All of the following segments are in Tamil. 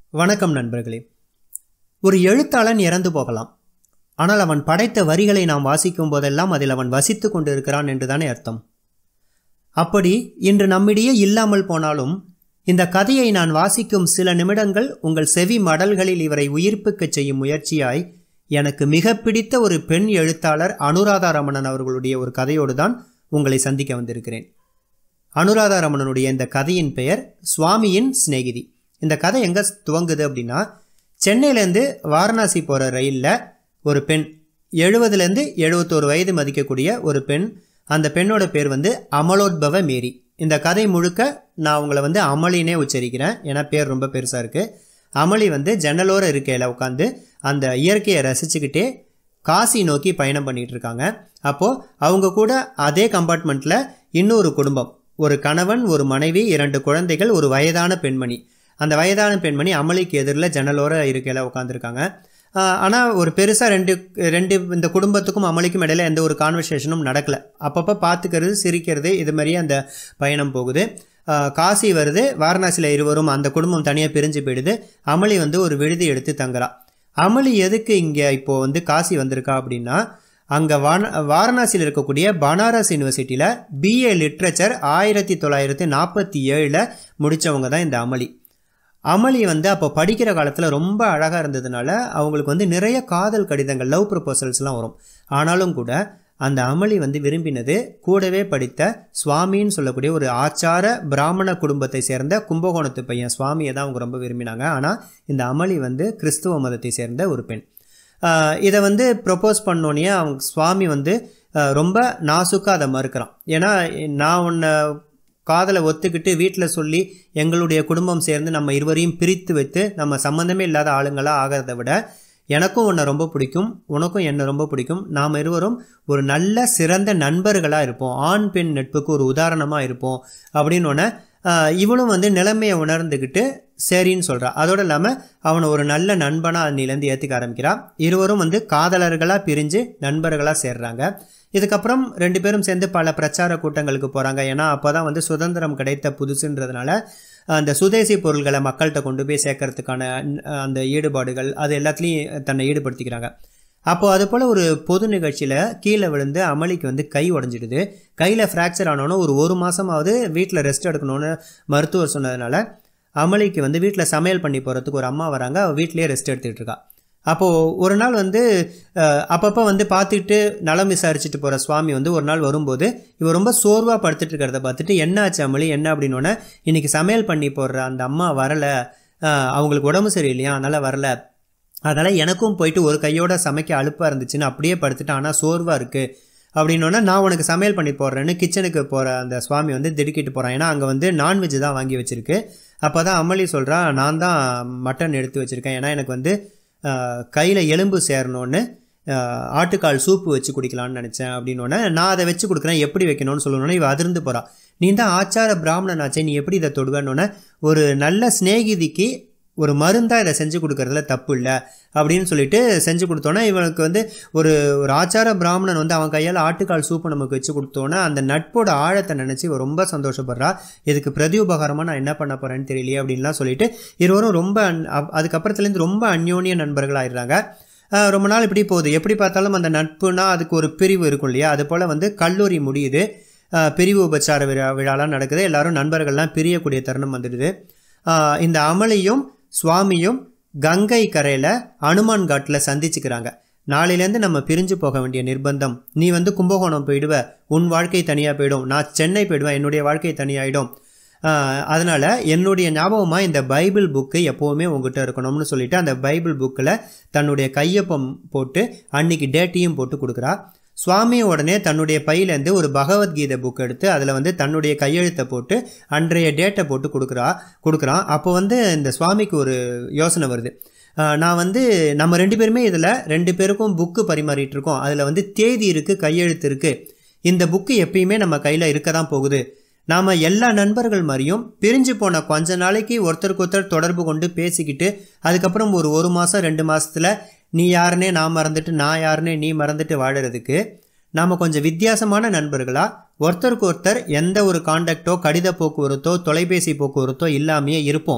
வணக்கம் நண்பர்களே ஒரு எழுத்தாளன் இறந்து போகலாம் ஆனால் அவன் படைத்த வரிகளை நாம் வாசிக்கும் போதெல்லாம் அதில் அவன் வசித்து கொண்டிருக்கிறான் என்றுதானே அர்த்தம் அப்படி இன்று நம்மிடையே இல்லாமல் போனாலும் இந்த கதையை நான் வாசிக்கும் சில நிமிடங்கள் உங்கள் செவி மடல்களில் இவரை உயிர்ப்பிக்கச் செய்யும் முயற்சியாய் எனக்கு மிக பிடித்த ஒரு பெண் எழுத்தாளர் அனுராதா ரமணன் அவர்களுடைய ஒரு கதையோடு தான் உங்களை சந்திக்க வந்திருக்கிறேன் அனுராதா ரமணனுடைய இந்த கதையின் பெயர் சுவாமியின் சிநேகிதி இந்த கதை எங்கே துவங்குது அப்படின்னா சென்னையிலேருந்து வாரணாசி போகிற ரயிலில் ஒரு பெண் எழுபதுலேருந்து எழுபத்தோரு வயது மதிக்கக்கூடிய ஒரு பெண் அந்த பெண்ணோட பேர் வந்து அமலோத்பவ மேரி இந்த கதை முழுக்க நான் உங்களை வந்து அமளினே உச்சரிக்கிறேன் ஏன்னா பேர் ரொம்ப பெருசாக இருக்குது அமளி வந்து ஜன்னலோர இருக்கையில் உட்காந்து அந்த இயற்கையை ரசிச்சுக்கிட்டே காசி நோக்கி பயணம் பண்ணிட்டு இருக்காங்க அப்போது அவங்க கூட அதே கம்பார்ட்மெண்ட்டில் இன்னொரு குடும்பம் ஒரு கணவன் ஒரு மனைவி இரண்டு குழந்தைகள் ஒரு வயதான பெண்மணி அந்த வயதான பெண்மணி அமளிக்கு எதிரில் ஜன்னலோர இருக்கையில் உட்காந்துருக்காங்க ஆனால் ஒரு பெருசாக ரெண்டு ரெண்டு இந்த குடும்பத்துக்கும் அமளிக்கும் இடையில எந்த ஒரு கான்வர்சேஷனும் நடக்கலை அப்பப்போ பார்த்துக்கிறது சிரிக்கிறது இது மாதிரியே அந்த பயணம் போகுது ஆஹ் காசி வருது வாரணாசியில் இருவரும் அந்த குடும்பம் தனியாக பிரிஞ்சு போயிடுது அமளி வந்து ஒரு விடுதி எடுத்து தங்குறா அமளி எதுக்கு இங்கே இப்போது வந்து காசி வந்திருக்கா அப்படின்னா அங்கே வான வாரணாசியில் இருக்கக்கூடிய பனாரஸ் யூனிவர்சிட்டியில் பிஏ லிட்ரேச்சர் ஆயிரத்தி தொள்ளாயிரத்தி நாற்பத்தி ஏழில் முடித்தவங்க தான் இந்த அமளி அமளி வந்து அப்போ படிக்கிற காலத்தில் ரொம்ப அழகாக இருந்ததுனால அவங்களுக்கு வந்து நிறைய காதல் கடிதங்கள் லவ் ப்ரொபோசல்ஸ்லாம் வரும் ஆனாலும் கூட அந்த அமளி வந்து விரும்பினது கூடவே படித்த சுவாமின்னு சொல்லக்கூடிய ஒரு ஆச்சார பிராமண குடும்பத்தை சேர்ந்த கும்பகோணத்து பையன் சுவாமியை தான் அவங்க ரொம்ப விரும்பினாங்க ஆனால் இந்த அமளி வந்து கிறிஸ்துவ மதத்தை சேர்ந்த ஒரு பெண் ஆஹ் இதை வந்து ப்ரொப்போஸ் பண்ணோன்னே அவங்க சுவாமி வந்து ஆஹ் ரொம்ப நாசுக்காக அதை மறுக்கிறான் ஏன்னா நான் உன்னை காதலை ஒத்துக்கிட்டு வீட்டில் சொல்லி எங்களுடைய குடும்பம் சேர்ந்து நம்ம இருவரையும் பிரித்து வைத்து நம்ம சம்மந்தமே இல்லாத ஆளுங்களாக ஆகிறத விட எனக்கும் உன்னை ரொம்ப பிடிக்கும் உனக்கும் என்னை ரொம்ப பிடிக்கும் நாம் இருவரும் ஒரு நல்ல சிறந்த நண்பர்களாக இருப்போம் ஆண் பெண் நட்புக்கு ஒரு உதாரணமாக இருப்போம் அப்படின்னு இவனும் வந்து நிலைமையை உணர்ந்துக்கிட்டு சரின்னு சொல்கிறா அதோடு இல்லாமல் அவனை ஒரு நல்ல நண்பனாக அன்னிலேருந்து ஏற்றுக்க ஆரம்பிக்கிறா இருவரும் வந்து காதலர்களாக பிரிஞ்சு நண்பர்களாக சேர்றாங்க இதுக்கப்புறம் ரெண்டு பேரும் சேர்ந்து பல பிரச்சார கூட்டங்களுக்கு போகிறாங்க ஏன்னா அப்போ தான் வந்து சுதந்திரம் கிடைத்த புதுசுன்றதுனால அந்த சுதேசி பொருள்களை மக்கள்கிட்ட கொண்டு போய் சேர்க்கறதுக்கான அந்த ஈடுபாடுகள் அது எல்லாத்துலேயும் தன்னை ஈடுபடுத்திக்கிறாங்க அப்போது அது போல் ஒரு பொது நிகழ்ச்சியில் கீழே விழுந்து அமளிக்கு வந்து கை உடஞ்சிடுது கையில் ஃப்ராக்சர் ஆனோன்னு ஒரு ஒரு மாதமாவது வீட்டில் ரெஸ்ட் எடுக்கணும்னு மருத்துவர் சொன்னதுனால அமளிக்கு வந்து வீட்டில் சமையல் பண்ணி போகிறதுக்கு ஒரு அம்மா வராங்க அவள் வீட்டிலேயே ரெஸ்ட் எடுத்துகிட்டு இருக்கா அப்போது ஒரு நாள் வந்து அப்பப்போ வந்து பார்த்துட்டு நலம் விசாரிச்சுட்டு போகிற சுவாமி வந்து ஒரு நாள் வரும்போது இவர் ரொம்ப சோர்வாக படுத்துட்டு இருக்கிறத பார்த்துட்டு என்ன ஆச்சு அமளி என்ன அப்படின்னோடனே இன்றைக்கி சமையல் பண்ணி போடுற அந்த அம்மா வரலை அவங்களுக்கு உடம்பு சரியில்லையா அதனால் வரலை அதனால் எனக்கும் போயிட்டு ஒரு கையோட சமைக்க அலுப்பாக இருந்துச்சுன்னு அப்படியே படுத்துட்டு ஆனால் சோர்வாக இருக்குது அப்படின்னோடனே நான் உனக்கு சமையல் பண்ணி போடுறேன்னு கிச்சனுக்கு போகிற அந்த சுவாமி வந்து திடுக்கிட்டு போகிறான் ஏன்னா அங்கே வந்து நான்வெஜ் தான் வாங்கி வச்சுருக்கு அப்போ தான் அம்மளி சொல்கிறா நான் தான் மட்டன் எடுத்து வச்சுருக்கேன் ஏன்னா எனக்கு வந்து கையில் எலும்பு சேரணுன்னு ஆட்டுக்கால் சூப்பு வச்சு குடிக்கலான்னு நினச்சேன் அப்படின்னோடனே நான் அதை வச்சு கொடுக்குறேன் எப்படி வைக்கணும்னு சொல்லணுன்னே இவ அதிர்ந்து போகிறான் நீ தான் ஆச்சார பிராமணனாச்சே நீ எப்படி இதை தொடுவேன்னொன்னே ஒரு நல்ல சிநேகிதிக்கு ஒரு மருந்தாக இதை செஞ்சு கொடுக்கறதுல தப்பு இல்லை அப்படின்னு சொல்லிட்டு செஞ்சு கொடுத்தோன்னே இவனுக்கு வந்து ஒரு ஒரு ஆச்சார பிராமணன் வந்து அவன் கையால் ஆட்டுக்கால் சூப்பு நமக்கு வச்சு கொடுத்தோன்னே அந்த நட்போட ஆழத்தை நினச்சி இவன் ரொம்ப சந்தோஷப்படுறா இதுக்கு பிரதி உபகாரமாக நான் என்ன பண்ண போகிறேன்னு தெரியலையே அப்படின்லாம் சொல்லிட்டு இருவரும் ரொம்ப அதுக்கப்புறத்துலேருந்து ரொம்ப அந்யோன்ய நண்பர்களாகிடுறாங்க ரொம்ப நாள் இப்படி போகுது எப்படி பார்த்தாலும் அந்த நட்புனா அதுக்கு ஒரு பிரிவு இருக்கும் இல்லையா அது போல் வந்து கல்லூரி முடியுது பிரிவு உபச்சார விழா விழாலாம் நடக்குது எல்லாரும் நண்பர்கள்லாம் பிரியக்கூடிய தருணம் வந்துடுது இந்த அமளியும் சுவாமியும் கங்கை கரையில் அனுமான் காட்டில் சந்திச்சுக்கிறாங்க நாளையிலேருந்து நம்ம பிரிஞ்சு போக வேண்டிய நிர்பந்தம் நீ வந்து கும்பகோணம் போயிடுவ உன் வாழ்க்கை தனியாக போயிடும் நான் சென்னை போயிடுவேன் என்னுடைய வாழ்க்கை தனியாகிடும் அதனால் என்னுடைய ஞாபகமாக இந்த பைபிள் புக்கு எப்போவுமே உங்ககிட்ட இருக்கணும்னு சொல்லிட்டு அந்த பைபிள் புக்கில் தன்னுடைய கையொப்பம் போட்டு அன்னைக்கு டேட்டையும் போட்டு கொடுக்குறா சுவாமி உடனே தன்னுடைய பையிலேருந்து ஒரு பகவத்கீதை புக் எடுத்து அதில் வந்து தன்னுடைய கையெழுத்தை போட்டு அன்றைய டேட்டை போட்டு கொடுக்குறா கொடுக்குறான் அப்போ வந்து இந்த சுவாமிக்கு ஒரு யோசனை வருது நான் வந்து நம்ம ரெண்டு பேருமே இதில் ரெண்டு பேருக்கும் புக்கு பரிமாறிட்டு இருக்கோம் அதில் வந்து தேதி இருக்குது கையெழுத்து இருக்குது இந்த புக்கு எப்பயுமே நம்ம கையில் இருக்க தான் போகுது நாம் எல்லா நண்பர்கள் மாதிரியும் பிரிஞ்சு போன கொஞ்ச நாளைக்கு ஒருத்தருக்கு ஒருத்தர் தொடர்பு கொண்டு பேசிக்கிட்டு அதுக்கப்புறம் ஒரு ஒரு மாதம் ரெண்டு மாதத்தில் நீ யாருனே நான் மறந்துட்டு நான் யாருனே நீ மறந்துட்டு வாழறதுக்கு நாம் கொஞ்சம் வித்தியாசமான நண்பர்களாக ஒருத்தருக்கு ஒருத்தர் எந்த ஒரு காண்டாக்டோ கடித போக்குவரத்தோ தொலைபேசி போக்குவரத்தோ இல்லாமையே இருப்போம்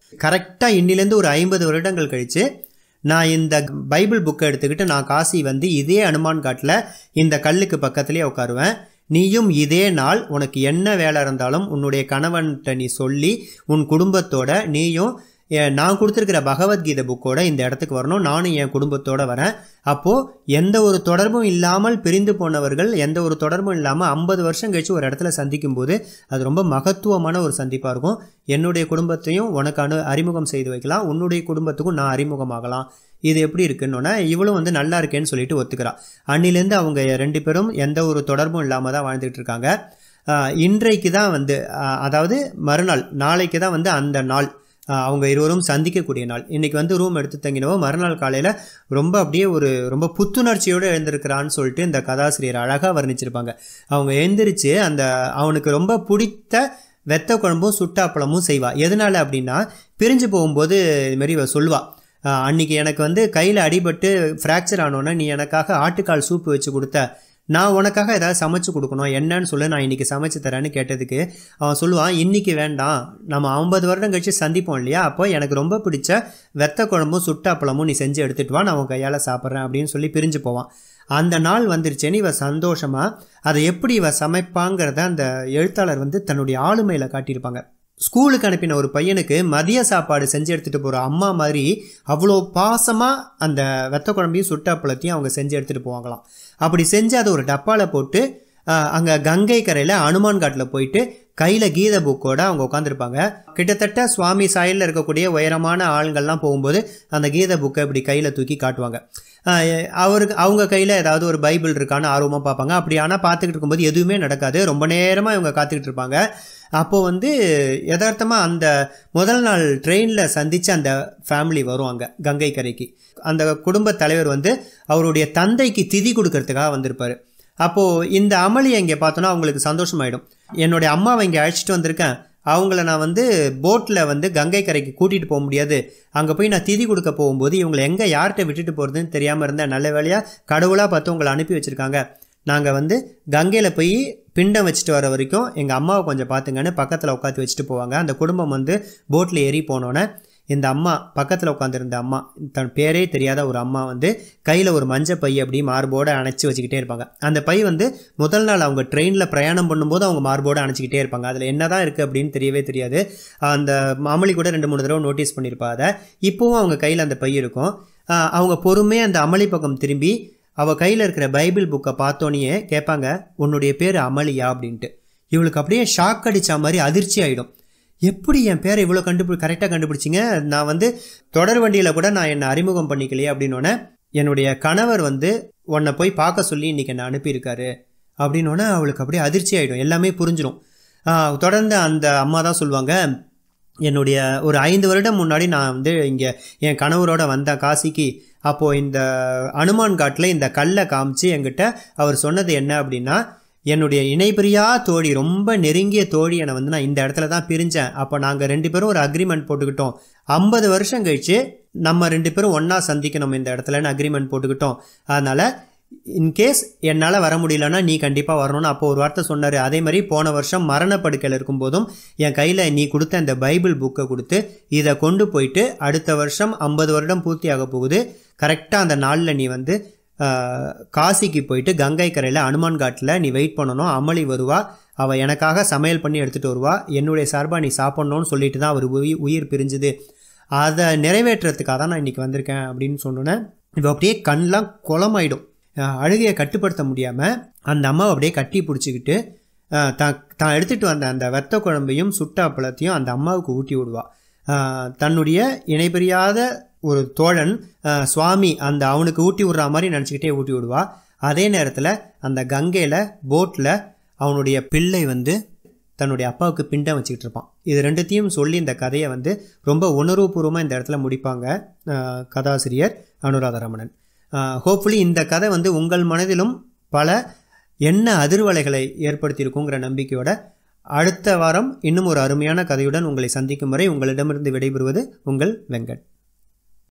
கரெக்டாக இன்னிலேருந்து ஒரு ஐம்பது வருடங்கள் கழித்து நான் இந்த பைபிள் புக்கை எடுத்துக்கிட்டு நான் காசி வந்து இதே அனுமான் காட்டில் இந்த கல்லுக்கு பக்கத்துலேயே உட்காருவேன் நீயும் இதே நாள் உனக்கு என்ன வேலை இருந்தாலும் உன்னுடைய கணவன்கிட்ட நீ சொல்லி உன் குடும்பத்தோட நீயும் எ- நான் கொடுத்துருக்கிற பகவத்கீதை புக்கோட இந்த இடத்துக்கு வரணும் நானும் என் குடும்பத்தோட வரேன் அப்போது எந்த ஒரு தொடர்பும் இல்லாமல் பிரிந்து போனவர்கள் எந்த ஒரு தொடர்பும் இல்லாமல் ஐம்பது வருஷம் கழிச்சு ஒரு இடத்துல சந்திக்கும் போது அது ரொம்ப மகத்துவமான ஒரு சந்திப்பாக இருக்கும் என்னுடைய குடும்பத்தையும் உனக்கு அனு அறிமுகம் செய்து வைக்கலாம் உன்னுடைய குடும்பத்துக்கும் நான் அறிமுகமாகலாம் இது எப்படி இருக்குன்னொன்னே இவளும் வந்து நல்லா இருக்கேன்னு சொல்லிட்டு ஒத்துக்கிறா அன்னிலேருந்து அவங்க ரெண்டு பேரும் எந்த ஒரு தொடர்பும் இல்லாமல் தான் வாழ்ந்துட்டு இருக்காங்க ஆஹ் இன்றைக்கு தான் வந்து ஆஹ் அதாவது மறுநாள் நாளைக்கு தான் வந்து அந்த நாள் ஆஹ் அவங்க இருவரும் சந்திக்கக்கூடிய நாள் இன்னைக்கு வந்து ரூம் எடுத்து தங்கினவோ மறுநாள் காலையில் ரொம்ப அப்படியே ஒரு ரொம்ப புத்துணர்ச்சியோடு எழுந்திருக்கிறான்னு சொல்லிட்டு இந்த கதாசிரியர் அழகாக வர்ணிச்சிருப்பாங்க அவங்க எழுந்திரிச்சு அந்த அவனுக்கு ரொம்ப பிடித்த வெத்த குழம்பும் சுட்டாப்பழமும் செய்வா எதனால அப்படின்னா பிரிஞ்சு போகும்போது இது மாதிரி இவ சொல்லுவா ஆஹ் அன்னைக்கு எனக்கு வந்து கையில் அடிபட்டு ஃப்ராக்சர் ஆனோன்னே நீ எனக்காக ஆட்டுக்கால் சூப்பு வச்சு கொடுத்த நான் உனக்காக ஏதாவது சமைச்சு கொடுக்கணும் என்னன்னு சொல்லு நான் இன்னைக்கு சமைச்சு தரேன்னு கேட்டதுக்கு அவன் சொல்லுவான் இன்னைக்கு வேண்டாம் நம்ம ஐம்பது வருடம் கழிச்சு சந்திப்போம் இல்லையா அப்போ எனக்கு ரொம்ப பிடிச்ச வெத்த குழம்பும் சுட்டாப்பழமும் நீ செஞ்சு எடுத்துட்டு வா நான் உன் கையால் சாப்பிட்றேன் அப்படின்னு சொல்லி பிரிஞ்சு போவான் அந்த நாள் வந்துருச்சேன்னு இவ சந்தோஷமா அதை எப்படி இவ சமைப்பாங்கிறத அந்த எழுத்தாளர் வந்து தன்னுடைய ஆளுமையில் காட்டியிருப்பாங்க ஸ்கூலுக்கு அனுப்பின ஒரு பையனுக்கு மதிய சாப்பாடு செஞ்சு எடுத்துகிட்டு போகிற அம்மா மாதிரி அவ்வளோ பாசமாக அந்த வெத்த குழம்பையும் சுட்டாப்பழத்தையும் அவங்க செஞ்சு எடுத்துகிட்டு போவாங்களாம் அப்படி செஞ்சு அதை ஒரு டப்பாவில் போட்டு அங்கே கங்கை கரையில் அனுமான் காட்டில் போயிட்டு கையில் கீத புக்கோட அவங்க உட்காந்துருப்பாங்க கிட்டத்தட்ட சுவாமி சாயலில் இருக்கக்கூடிய உயரமான ஆளுங்கள்லாம் போகும்போது அந்த கீத புக்கை இப்படி கையில் தூக்கி காட்டுவாங்க ஆஹ் அவருக்கு அவங்க கையில் ஏதாவது ஒரு பைபிள் இருக்கான்னு ஆர்வமாக பார்ப்பாங்க அப்படி ஆனால் பார்த்துக்கிட்டு இருக்கும்போது எதுவுமே நடக்காது ரொம்ப நேரமாக இவங்க காத்துக்கிட்டு இருப்பாங்க அப்போது வந்து யதார்த்தமாக அந்த முதல் நாள் ட்ரெயினில் சந்தித்து அந்த ஃபேமிலி வரும் அங்கே கங்கை கரைக்கு அந்த குடும்ப தலைவர் வந்து அவருடைய தந்தைக்கு திதி கொடுக்கறதுக்காக வந்திருப்பார் அப்போது இந்த அமளியை இங்கே பார்த்தோன்னா அவங்களுக்கு சந்தோஷமாயிடும் என்னுடைய அம்மாவை இங்கே அழைச்சிட்டு வந்திருக்கேன் அவங்கள நான் வந்து போட்டில் வந்து கங்கை கரைக்கு கூட்டிகிட்டு போக முடியாது அங்கே போய் நான் திதி கொடுக்க போகும்போது இவங்களை எங்கே யார்கிட்ட விட்டுட்டு போகிறதுன்னு தெரியாமல் இருந்தேன் நல்ல வேலையாக கடவுளாக பார்த்து உங்களை அனுப்பி வச்சுருக்காங்க நாங்கள் வந்து கங்கையில் போய் பிண்டம் வச்சுட்டு வர வரைக்கும் எங்கள் அம்மாவை கொஞ்சம் பார்த்துங்கன்னு பக்கத்தில் உட்காந்து வச்சுட்டு போவாங்க அந்த குடும்பம் வந்து போட்டில் ஏறி போனோன்னே இந்த அம்மா பக்கத்தில் உட்காந்துருந்த அம்மா தன் பேரே தெரியாத ஒரு அம்மா வந்து கையில் ஒரு மஞ்சள் பை அப்படி மார்போடு அணைச்சி வச்சுக்கிட்டே இருப்பாங்க அந்த பை வந்து முதல் நாள் அவங்க ட்ரெயினில் பிரயாணம் பண்ணும்போது அவங்க மார்போடு அணைச்சிக்கிட்டே இருப்பாங்க அதில் என்ன தான் இருக்குது அப்படின்னு தெரியவே தெரியாது அந்த அமளி கூட ரெண்டு மூணு தடவை நோட்டீஸ் பண்ணியிருப்பா அதை இப்போவும் அவங்க கையில் அந்த பை இருக்கும் ஆஹ் அவங்க பொறுமையாக அந்த அமளி பக்கம் திரும்பி அவள் கையில் இருக்கிற பைபிள் புக்கை பார்த்தோன்னே கேட்பாங்க உன்னுடைய பேர் அமளியா அப்படின்ட்டு இவளுக்கு அப்படியே ஷாக் அடித்த மாதிரி அதிர்ச்சி ஆகிடும் எப்படி என் பேரை இவ்வளோ கண்டுபிடி கரெக்டாக கண்டுபிடிச்சிங்க நான் வந்து தொடர் வண்டியில் கூட நான் என்னை அறிமுகம் பண்ணிக்கலையே அப்படின்னோடனே என்னுடைய கணவர் வந்து உன்னை போய் பார்க்க சொல்லி இன்றைக்கி என்னை அனுப்பியிருக்காரு அப்படின்னோடனே அவளுக்கு அப்படியே அதிர்ச்சி ஆகிடும் எல்லாமே புரிஞ்சிடும் ஆஹ் தொடர்ந்து அந்த அம்மா தான் சொல்லுவாங்க என்னுடைய ஒரு ஐந்து வருடம் முன்னாடி நான் வந்து இங்கே என் கணவரோட வந்தேன் காசிக்கு அப்போது இந்த அனுமான் காட்டில் இந்த கல்லை காமிச்சு என்கிட்ட அவர் சொன்னது என்ன அப்படின்னா என்னுடைய இணைபிரியா தோழி ரொம்ப நெருங்கிய தோழி என்னை வந்து நான் இந்த இடத்துல தான் பிரிஞ்சேன் அப்போ நாங்கள் ரெண்டு பேரும் ஒரு அக்ரிமெண்ட் போட்டுக்கிட்டோம் ஐம்பது வருஷம் கழிச்சு நம்ம ரெண்டு பேரும் ஒன்றா சந்திக்கணும் இந்த இடத்துலன்னு அக்ரிமெண்ட் போட்டுக்கிட்டோம் அதனால் இன்கேஸ் என்னால் வர முடியலன்னா நீ கண்டிப்பாக வரணும்னு அப்போ ஒரு வார்த்தை சொன்னார் அதே மாதிரி போன வருஷம் மரணப்படுக்கையில் இருக்கும்போதும் என் கையில் நீ கொடுத்த இந்த பைபிள் புக்கை கொடுத்து இதை கொண்டு போயிட்டு அடுத்த வருஷம் ஐம்பது வருடம் பூர்த்தி ஆக போகுது கரெக்டாக அந்த நாளில் நீ வந்து ஆஹ், காசிக்கு போயிட்டு கங்கை கரையில் அனுமான் காட்டில் நீ வெயிட் பண்ணணும் அமளி வருவா அவள் எனக்காக சமையல் பண்ணி எடுத்துகிட்டு வருவா என்னுடைய சார்பாக நீ சாப்பிட்ணுன்னு சொல்லிட்டு தான் அவர் உயிர் உயிர் பிரிஞ்சுது அதை நிறைவேற்றுறதுக்காக தான் நான் இன்றைக்கி வந்திருக்கேன் அப்படின்னு சொன்னோன்னே இப்போ அப்படியே கண்ணெலாம் குளமாயிடும் அஹ் அழுகையை கட்டுப்படுத்த முடியாமல் அந்த அம்மாவை அப்படியே கட்டி பிடிச்சிக்கிட்டு அஹ் தான் தான் எடுத்துகிட்டு வந்த அந்த வெத்த குழம்பையும் சுட்டாப்பழத்தையும் அந்த அம்மாவுக்கு ஊட்டி விடுவா அஹ் தன்னுடைய இணைபிரியாத ஒரு தோழன் அஹ் சுவாமி அந்த அவனுக்கு ஊட்டி விடுற மாதிரி நினச்சிக்கிட்டே ஊட்டி விடுவா அதே நேரத்தில் அந்த கங்கையில் போட்டில் அவனுடைய பிள்ளை வந்து தன்னுடைய அப்பாவுக்கு பிண்டம் வச்சுக்கிட்டு இருப்பான் இது ரெண்டுத்தையும் சொல்லி இந்த கதையை வந்து ரொம்ப உணர்வுபூர்வமாக இந்த இடத்துல முடிப்பாங்க அஹ் கதாசிரியர் அனுராதரமணன் ஹோப்ஃபுல்லி இந்த கதை வந்து உங்கள் மனதிலும் பல என்ன அதிர்வலைகளை ஏற்படுத்தியிருக்குங்கிற நம்பிக்கையோட அடுத்த வாரம் இன்னும் ஒரு அருமையான கதையுடன் உங்களை சந்திக்கும் வரை உங்களிடமிருந்து விடைபெறுவது உங்கள் வெங்கட்